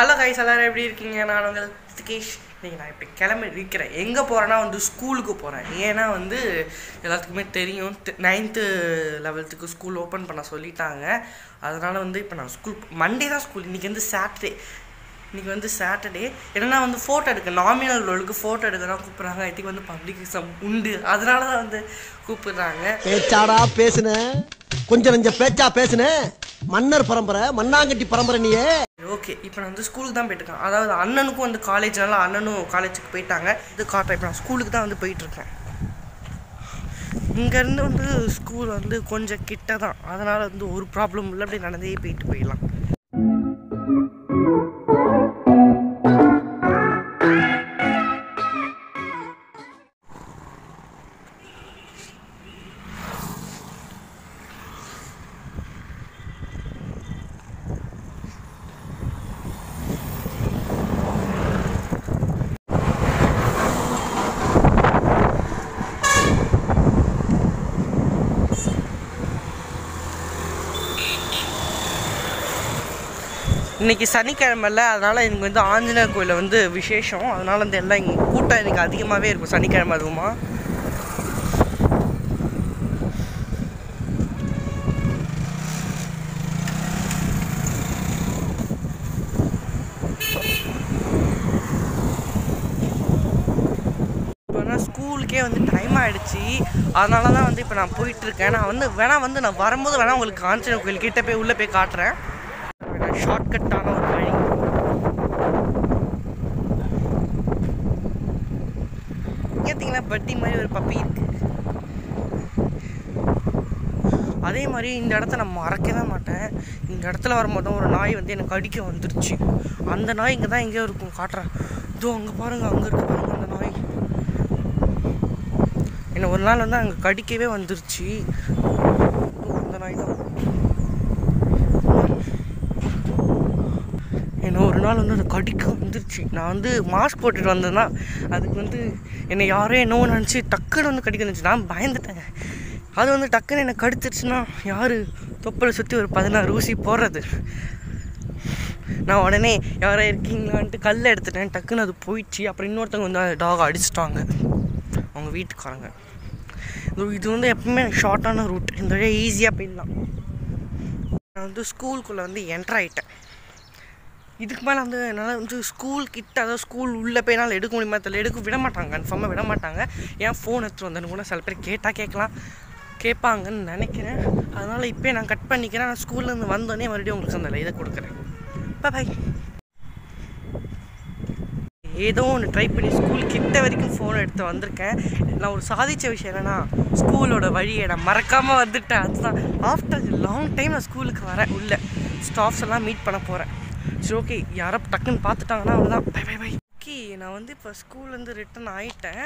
Hello guys எல்லாரும் எப்படி இருக்கீங்க நான் உங்கள் திகேஷ் நீங்கள் நான் இப்போ கிளம்பி இருக்கிறேன் எங்கே போகிறேன்னா வந்து ஸ்கூலுக்கு போகிறேன் ஏன்னா வந்து எல்லாத்துக்குமே தெரியும் நைன்த்து லெவல்த்துக்கு ஸ்கூல் ஓப்பன் பண்ண சொல்லிட்டாங்க அதனால் வந்து இப்போ நான் ஸ்கூல் மண்டே தான் ஸ்கூல் இன்றைக்கி வந்து சாட்டர்டே இன்றைக்கி வந்து சாட்டர்டே என்னன்னா வந்து ஃபோட்டோ எடுக்க நாமினல் ரோலுக்கு ஃபோட்டோ எடுக்க தான் கூப்பிட்றாங்க ஐ திங்க் வந்து பப்ளிக் எக்ஸாம் உண்டு அதனால தான் வந்து கூப்பிடுறாங்க பேச்சாடா பேசுன கொஞ்சம் நெஞ்ச பேச்சா பேசுன மன்னர் பரம்பரை மண்ணாங்கட்டி பரம்பரை நீயே ஓகே இப்போ நான் வந்து ஸ்கூலுக்கு தான் போயிட்டுருக்கேன் அதாவது அண்ணனுக்கும் வந்து காலேஜ்னால அண்ணனும் காலேஜுக்கு போயிட்டாங்க இது காட்டுறேன் இப்போ நான் ஸ்கூலுக்கு தான் வந்து போயிட்டுருக்கேன் இங்கேருந்து வந்து ஸ்கூல் வந்து கொஞ்சம் கிட்ட தான் அதனால் வந்து ஒரு ப்ராப்ளம் இல்லை அப்படியே நடந்தே போயிட்டு போயிடலாம் இன்னைக்கு சனிக்கிழமைல அதனால் எனக்கு வந்து ஆஞ்சநேயர் கோயிலில் வந்து விசேஷம் அதனால் வந்து எல்லாம் இங்கே கூட்டம் எனக்கு அதிகமாகவே இருக்கும் சனிக்கிழமை அதுவுமா இப்போ ஸ்கூலுக்கே வந்து டைம் ஆகிடுச்சு அதனால தான் வந்து இப்போ நான் போயிட்டுருக்கேன் நான் வந்து வேணா வந்து நான் வரும்போது வேணா உங்களுக்கு ஆஞ்சநேயர் கோயில் கிட்ட போய் உள்ளே போய் காட்டுறேன் ஷார்ட்கட்டான ஒரு வழி பார்த்தீங்கன்னா பட்டி மாதிரி ஒரு பப்பி இருக்கு அதே மாதிரி இந்த இடத்த நான் மறக்கவே மாட்டேன் இந்த இடத்துல வரும்போது தான் ஒரு நாய் வந்து எனக்கு அடிக்க வந்துருச்சு அந்த நாய் இங்கே தான் எங்கேயோ இருக்கும் காட்டுறேன் இதோ அங்கே பாருங்க அங்கே இருக்கு பாருங்க அந்த நாய் என்ன ஒரு நாள் வந்து அங்கே கடிக்கவே வந்துருச்சு இதோ அந்த நாய் தான் என்ன ஒரு நாள் வந்து அது கடிக்க வந்துருச்சு நான் வந்து மாஸ்க் போட்டுட்டு வந்தேன்னா அதுக்கு வந்து என்னை யாரோ என்னவோ நினச்சி டக்குன்னு வந்து கடிக்க வந்துச்சு நான் பயந்துட்டேங்க அது வந்து டக்குன்னு என்னை கடிச்சிருச்சுன்னா யார் தொப்பலை சுற்றி ஒரு பதினாறு ஊசி போடுறது நான் உடனே யாரோ இருக்கீங்களான்ட்டு கல் எடுத்துட்டேன் டக்குன்னு அது போயிடுச்சு அப்புறம் இன்னொருத்தவங்க வந்து அந்த டாகை அடிச்சிட்டாங்க அவங்க வீட்டுக்காரங்க இது இது வந்து எப்பவுமே ஷார்ட்டான ரூட் இந்த வழியாக ஈஸியாக போயிடலாம் நான் வந்து ஸ்கூலுக்குள்ளே வந்து என்ட்ரு ஆகிட்டேன் இதுக்கு மேலே வந்து என்னால் வந்து ஸ்கூல் கிட்ட அதாவது ஸ்கூல் உள்ளே போய் என்னால் எடுக்க முடியுமா தெரியல எடுக்க விட மாட்டாங்க கன்ஃபார்மாக விட மாட்டாங்க ஏன் ஃபோன் எடுத்துகிட்டு வந்தேன்னு கூட சில பேர் கேட்டால் கேட்கலாம் கேட்பாங்கன்னு நினைக்கிறேன் அதனால் இப்போயே நான் கட் பண்ணிக்கிறேன் நான் ஸ்கூல்லேருந்து வந்தோடனே மறுபடியும் உங்களுக்கு அந்த இதை கொடுக்குறேன் பாய் ஏதோ ஒன்று ட்ரை பண்ணி ஸ்கூல் கிட்ட வரைக்கும் ஃபோன் எடுத்து வந்திருக்கேன் நான் ஒரு சாதித்த விஷயம் என்னென்னா ஸ்கூலோட வழியை நான் மறக்காமல் வந்துட்டேன் அதுதான் ஆஃப்டர் லாங் டைம் நான் ஸ்கூலுக்கு வரேன் உள்ள ஸ்டாஃப்ஸ் எல்லாம் மீட் பண்ண போகிறேன் சரி ஓகே யாரோ டக்குன்னு பார்த்துட்டாங்கன்னா அவ்வளோதான் பை பை பை ஓகே நான் வந்து இப்போ ஸ்கூல்லேருந்து ரிட்டன் ஆகிட்டேன்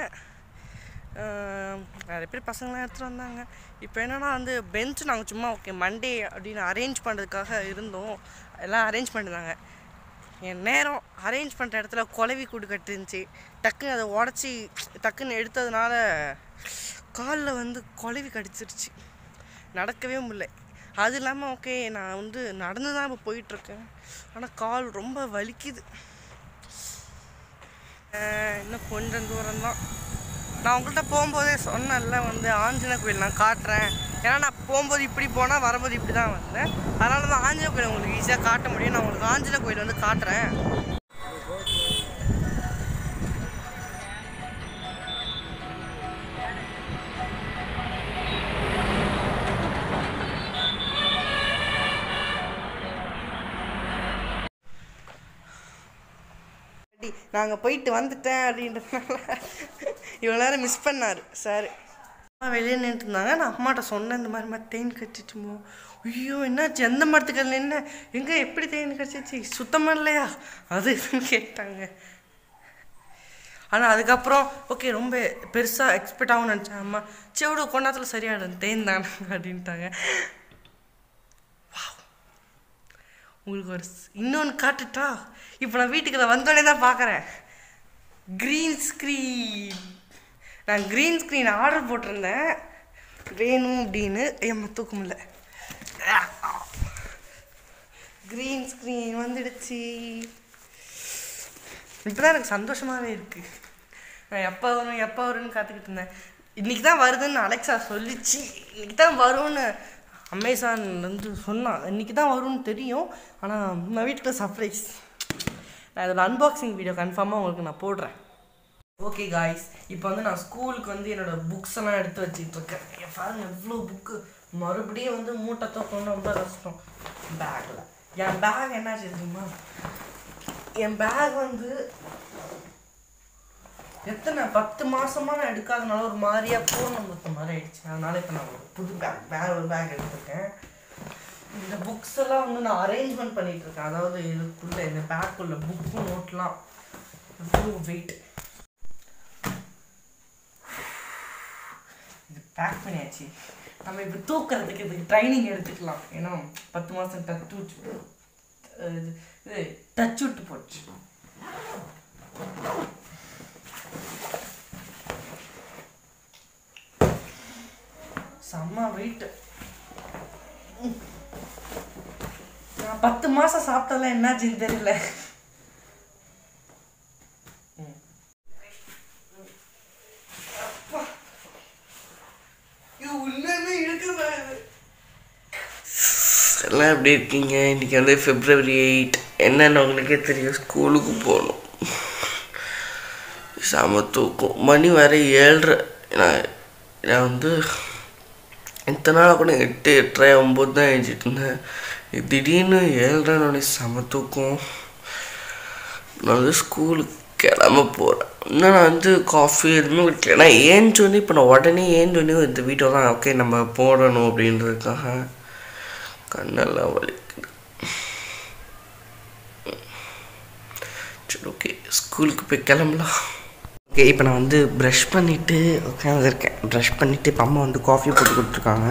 நிறைய பேர் பசங்களாம் எடுத்துகிட்டு வந்தாங்க இப்போ என்னென்னா வந்து பெஞ்ச் நாங்கள் சும்மா ஓகே மண்டே அப்படின்னு அரேஞ்ச் பண்ணுறதுக்காக இருந்தோம் எல்லாம் அரேஞ்ச் பண்ணிருந்தாங்க என் நேரம் அரேஞ்ச் பண்ணுற இடத்துல குலவி கூடு கட்டுருந்துச்சு டக்குன்னு அதை உடச்சி டக்குன்னு எடுத்ததுனால காலில் வந்து குலவி கடிச்சிருச்சு நடக்கவே முடியல அது இல்லாமல் ஓகே நான் வந்து நடந்து தான் இப்போ போயிட்டுருக்கேன் ஆனால் கால் ரொம்ப வலிக்குது இன்னும் கொஞ்சம் தூரம் தான் நான் உங்கள்கிட்ட போகும்போதே சொன்னேன்ல வந்து ஆஞ்சநேய கோயில் நான் காட்டுறேன் ஏன்னா நான் போகும்போது இப்படி போனால் வரும்போது இப்படி தான் வந்தேன் அதனால தான் ஆஞ்சநேய கோயில் உங்களுக்கு ஈஸியாக காட்ட முடியும் நான் உங்களுக்கு ஆஞ்சநேய கோயில் வந்து காட்டுறேன் நாங்கள் போயிட்டு வந்துட்டேன் அப்படின்றதுனால இவ்வளோ நேரம் மிஸ் பண்ணார் சார் அம்மா வெளியே நின்றுட்டு இருந்தாங்க நான் அம்மாட்ட சொன்னேன் இந்த மாதிரி மாதிரி தேன் கடிச்சிட்டுமோ ஐயோ என்னாச்சு எந்த மரத்துக்கல் என்ன எங்கே எப்படி தேன் கடிச்சிச்சு சுத்தமாக இல்லையா அது இதுன்னு கேட்டாங்க ஆனால் அதுக்கப்புறம் ஓகே ரொம்ப பெருசாக எக்ஸ்பெக்ட் ஆகும்னு நினச்சேன் அம்மா செவிடு கொண்டாத்துல சரியாயிடும் தேன் தானே அப்படின்ட்டாங்க உங்களுக்கு ஒரு இன்னொன்று காட்டுட்டா இப்போ நான் வீட்டுக்கு நான் வந்தோடனே தான் பார்க்குறேன் க்ரீன் ஸ்க்ரீன் நான் க்ரீன் ஸ்க்ரீன் ஆர்டர் போட்டிருந்தேன் வேணும் அப்படின்னு ஏம்மா தூக்க முடியல க்ரீன் ஸ்க்ரீன் வந்துடுச்சு இப்போ தான் எனக்கு சந்தோஷமாகவே இருக்குது நான் எப்போ வரும் எப்போ வரும்னு காத்துக்கிட்டு இருந்தேன் இன்றைக்கி தான் வருதுன்னு அலெக்ஸா சொல்லிச்சு இன்றைக்கி தான் வரும்னு அமேசான் வந்து சொன்னான் இன்றைக்கி தான் வரும்னு தெரியும் ஆனால் நான் வீட்டில் சர்ப்ரைஸ் நான் இதோட அன்பாக்சிங் வீடியோ கன்ஃபார்மாக உங்களுக்கு நான் போடுறேன் ஓகே காய்ஸ் இப்போ வந்து நான் ஸ்கூலுக்கு வந்து என்னோடய புக்ஸ் எல்லாம் எடுத்து வச்சுட்டு இருக்கேன் இங்க பாருங்க எவ்வளோ புக்கு மறுபடியும் வந்து மூட்டை தூக்கணும் ரொம்ப கஷ்டம் பேக்கில் என் பேக் என்னாச்சு தெரியுமா என் பேக் வந்து எத்தனை பத்து மாசமா நான் எடுக்காதனால ஒரு மாதிரியா பூர்ணம் கொடுத்த மாதிரி ஆயிடுச்சு அதனால இப்போ நான் ஒரு புது பேக் வேற ஒரு பேக் எடுத்திருக்கேன் இந்த புக்ஸ் எல்லாம் வந்து நான் அரேஞ்ச்மெண்ட் பண்ணிட்டு இருக்கேன் அதாவது இதுக்குள்ள இந்த பேக்குள்ள புக்கு நோட்லாம் எவ்வளோ வெயிட் இது பேக் பண்ணியாச்சு நம்ம இப்போ தூக்குறதுக்கு இதுக்கு ட்ரைனிங் எடுத்துக்கலாம் ஏன்னா பத்து மாதம் டச் விட்டு இது இது டச் விட்டு போச்சு செம்ம வெயிட் நான் பத்து மாசம் சாப்பிட்டல என்னாச்சுன்னு தெரியல ம். அப்பா. இது உண்மையாவே இருக்குதா இது? எல்லாம் எப்படி இருக்கீங்க இன்னைக்கு வந்து பிப்ரவரி எயிட் என்னன்னு உங்களுக்கே தெரியும் ஸ்கூலுக்கு போகணும் செம தூக்கம் மணி வர ஏழ்ரை நான் நான் வந்து இத்தனை நாளாக கூட எட்டு எட்டரை ஒம்பது தான் எழுந்திட்டு இருந்தேன் திடீர்னு ஏழ்ரைன்னு செம தூக்கம் நான் வந்து ஸ்கூலுக்கு கிளம்ப போகிறேன் இன்னும் நான் வந்து காஃபி எதுவுமே குடிக்கல நான் ஏஞ்சோடனே இப்போ நான் உடனே ஏஞ்சோடனே இந்த வீடியோ தான் ஓகே நம்ம போடணும் அப்படின்றதுக்காக கண்ணெல்லாம் வலிக்குது சரி ஓகே ஸ்கூலுக்கு போய் கிளம்பலாம் ஓகே இப்போ நான் வந்து ப்ரஷ் பண்ணிவிட்டு உட்காந்துருக்கேன் ப்ரஷ் பண்ணிவிட்டு இப்போ அம்மா வந்து காஃபி போட்டு கொடுத்துருக்காங்க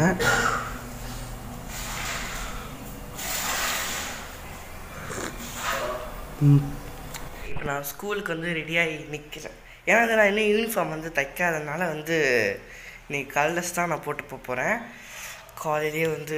இப்போ நான் ஸ்கூலுக்கு வந்து ரெடியாகி நிற்கிறேன் ஏன்னா வந்து நான் இன்னும் யூனிஃபார்ம் வந்து தைக்காதனால வந்து இன்னைக்கு கலர்ஸ் தான் நான் போட்டு போக போகிறேன் காலையிலேயே வந்து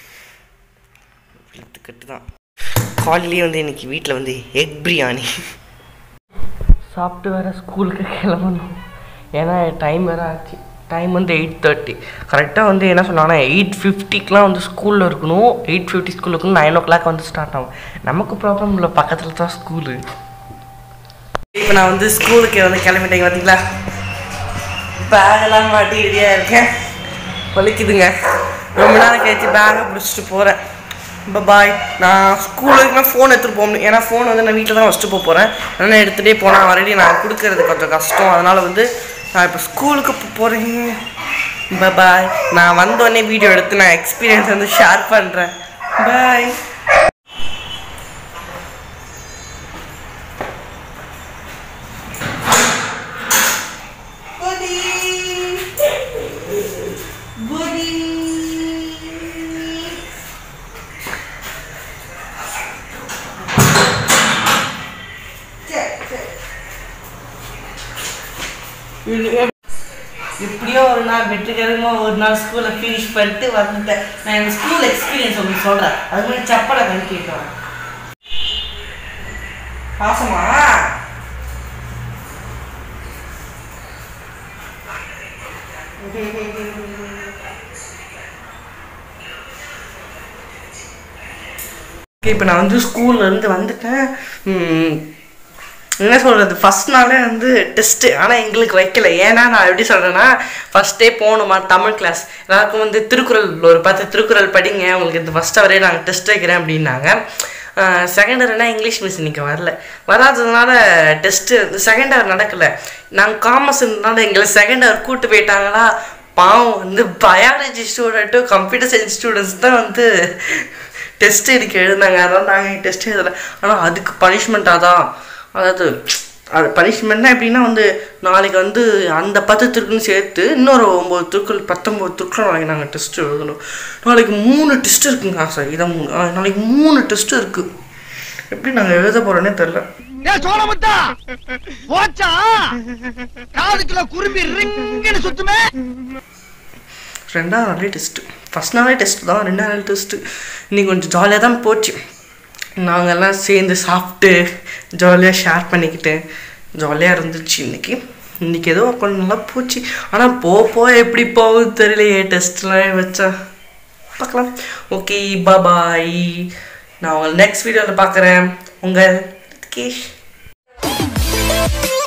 கட்டு தான் காலையிலேயே வந்து இன்னைக்கு வீட்டில் வந்து எக் பிரியாணி சாப்பிட்டு வேறு ஸ்கூலுக்கு கிளம்பணும் ஏன்னா டைம் வேறு ஆச்சு டைம் வந்து எயிட் தேர்ட்டி கரெக்டாக வந்து என்ன சொன்னாங்கன்னா எயிட் ஃபிஃப்டிக்கெலாம் வந்து ஸ்கூலில் இருக்கணும் எயிட் ஃபிஃப்டி ஸ்கூலில் இருக்கணும் நைன் ஓ கிளாக் வந்து ஸ்டார்ட் ஆகும் நமக்கு ப்ராப்ளம் இல்லை பக்கத்தில் தான் ஸ்கூலு இப்போ நான் வந்து ஸ்கூலுக்கு வந்து கிளம்பிட்டேங்க பார்த்தீங்களா பேகெல்லாம் மாட்டி ரெடியாக இருக்கேன் வலிக்குதுங்க ரொம்ப நேரம் கழிச்சு பேகை பிடிச்சிட்டு போகிறேன் இப்போ பாய் நான் ஸ்கூலுக்குமே ஃபோன் எடுத்துகிட்டு போக முடியும் ஏன்னா ஃபோன் வந்து நான் வீட்டில் தான் வச்சுட்டு போக போகிறேன் அதனால் எடுத்துகிட்டே போனால் ஆல்ரெடி நான் கொடுக்கறது கொஞ்சம் கஷ்டம் அதனால் வந்து நான் இப்போ ஸ்கூலுக்கு போகிறேன் பாய் நான் வந்தோடனே வீடியோ எடுத்து நான் எக்ஸ்பீரியன்ஸ் வந்து ஷேர் பண்ணுறேன் பாய் எப்படியோ ஒரு நாள் வெற்றிகரமாக ஒரு நாள் ஸ்கூலை ஃபினிஷ் பண்ணிட்டு வந்துட்டேன் நான் எங்கள் ஸ்கூல் எக்ஸ்பீரியன்ஸ் உங்களுக்கு சொல்கிறேன் அது மாதிரி சப்பலை கண் கேட்குறேன் பாசமா இப்போ நான் வந்து ஸ்கூல்லேருந்து வந்துட்டேன் ம், என்ன சொல்கிறது ஃபஸ்ட் நாளே வந்து டெஸ்ட்டு ஆனால் எங்களுக்கு வைக்கல ஏன்னா நான் எப்படி சொல்கிறேன்னா ஃபஸ்ட்டே போகணுமா தமிழ் கிளாஸ் எல்லாருக்கும் வந்து திருக்குறள் ஒரு பத்து திருக்குறள் படிங்க உங்களுக்கு இந்த ஃபஸ்ட் அவரே நாங்கள் டெஸ்ட் வைக்கிறேன் அப்படின்னாங்க செகண்ட் ஹவர்னா இங்கிலீஷ் மிஸ் இன்னைக்கு வரல வராததுனால டெஸ்ட்டு செகண்ட் ஹவர் நடக்கலை நாங்கள் காமர்ஸ் இருந்ததுனால எங்களை செகண்ட் ஹவர் கூப்பிட்டு போயிட்டாங்களா பாவம் வந்து பயாலஜி ஸ்டூடெண்ட்டும் கம்ப்யூட்டர் சயின்ஸ் ஸ்டூடெண்ட்ஸ் தான் வந்து டெஸ்ட் இதுக்கு எழுதினாங்க அதனால் நாங்கள் டெஸ்ட் எழுதலை ஆனால் அதுக்கு பனிஷ்மெண்ட்டாக தான் அதாவது அது பனிஷ்மெண்ட்னா எப்படின்னா வந்து நாளைக்கு வந்து அந்த பத்து திருக்குன்னு சேர்த்து இன்னொரு ஒம்பது திருக்குள் பத்தொம்பது திருக்குறள் நாளைக்கு நாங்கள் டெஸ்ட் எழுதணும் நாளைக்கு மூணு டெஸ்ட் இருக்குங்க சார் இதான் மூணு ஆ, நாளைக்கு மூணு டெஸ்ட் இருக்குது எப்படி நாங்கள் எழுத போகிறோன்னே தெரில ஏ சோழமுத்தா போச்சா காதுக்குள்ள குரும்பி ரிங்குன்னு சுத்துமே ரெண்டாவது நாளே டெஸ்ட்டு ஃபஸ்ட் நாளே டெஸ்ட் தான் ரெண்டாவது நாள் டெஸ்ட்டு இன்னைக்கு கொஞ்சம் ஜாலியாக தான் போச்சு நாங்கெல்லாம் சேர்ந்து சாப்பிட்டு ஜாலியாக ஷேர் பண்ணிக்கிட்டு ஜாலியாக இருந்துச்சு இன்னைக்கு இன்னைக்கு ஏதோ கொஞ்சம் நல்லா போச்சு ஆனால் போக போக எப்படி போகுது தெரியலையே டெஸ்ட்லாம் வச்சா பார்க்கலாம் ஓகே பாய் நான் உங்களை நெக்ஸ்ட் வீடியோவில் பார்க்குறேன் உங்கள் கேஷ்